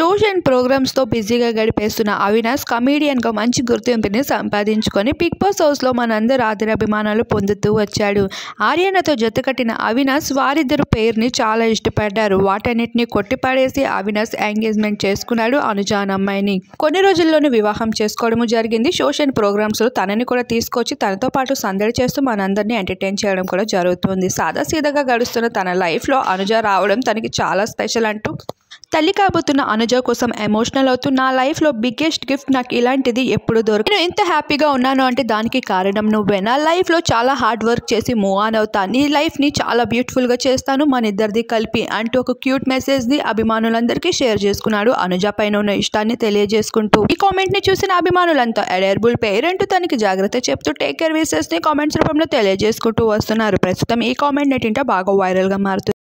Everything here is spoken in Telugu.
షోస్ అండ్ ప్రోగ్రామ్స్తో బిజీగా గడిపేస్తున్న అవినాష్ కమీడియన్గా మంచి గుర్తింపుని సంపాదించుకొని బిగ్ బాస్ హౌస్లో మనందరి ఆదరాభిమానాలు పొందుతూ వచ్చాడు ఆర్యనతో జతకట్టిన అవినాష్ వారిద్దరు పేరుని చాలా ఇష్టపడ్డారు వాటన్నిటిని కొట్టిపడేసి అవినాష్ ఎంగేజ్మెంట్ చేసుకున్నాడు అనుజ అనే అమ్మాయిని కొన్ని రోజుల్లోనే వివాహం చేసుకోవడము జరిగింది షోస్ అండ్ ప్రోగ్రామ్స్లో తనని కూడా తీసుకొచ్చి తనతో పాటు సందడి చేస్తూ మనందరినీ ఎంటర్టైన్ చేయడం కూడా జరుగుతుంది సాదా సీదాగా గడుస్తున్న తన లైఫ్లో అనుజ రావడం తనకి చాలా స్పెషల్ అంటూ తల్లి కాబోతున్న అనుజ కోసం ఎమోషనల్ అవుతూ నా లైఫ్లో బిగ్గెస్ట్ గిఫ్ట్ నాకు ఇలాంటిది ఎప్పుడు దొరకదు నేను ఎంత హ్యాపీగా ఉన్నాను అంటే దానికి కారణం నువ్వే నా లైఫ్లో చాలా హార్డ్ వర్క్ చేసి మూవ్ ఆన్ అవుతాను నీ లైఫ్ని చాలా బ్యూటిఫుల్గా చేస్తాను మన ఇద్దరిది కలిపి అంటూ ఒక క్యూట్ మెసేజ్ని అభిమానులందరికీ షేర్ చేసుకున్నాడు అనుజ పైన ఉన్న ఇష్టాన్ని తెలియజేసుకుంటూ ఈ కామెంట్ని చూసిన అభిమానులంతా ఎడర్బుల్ పేరెంట్ తనకి జాగ్రత్త చెప్తూ టేక్ కేర్ విసెస్ని కామెంట్స్ రూపంలో తెలియజేసుకుంటూ వస్తున్నారు ప్రస్తుతం ఈ కామెంట్ నెటింట బాగా వైరల్గా మారుతుంది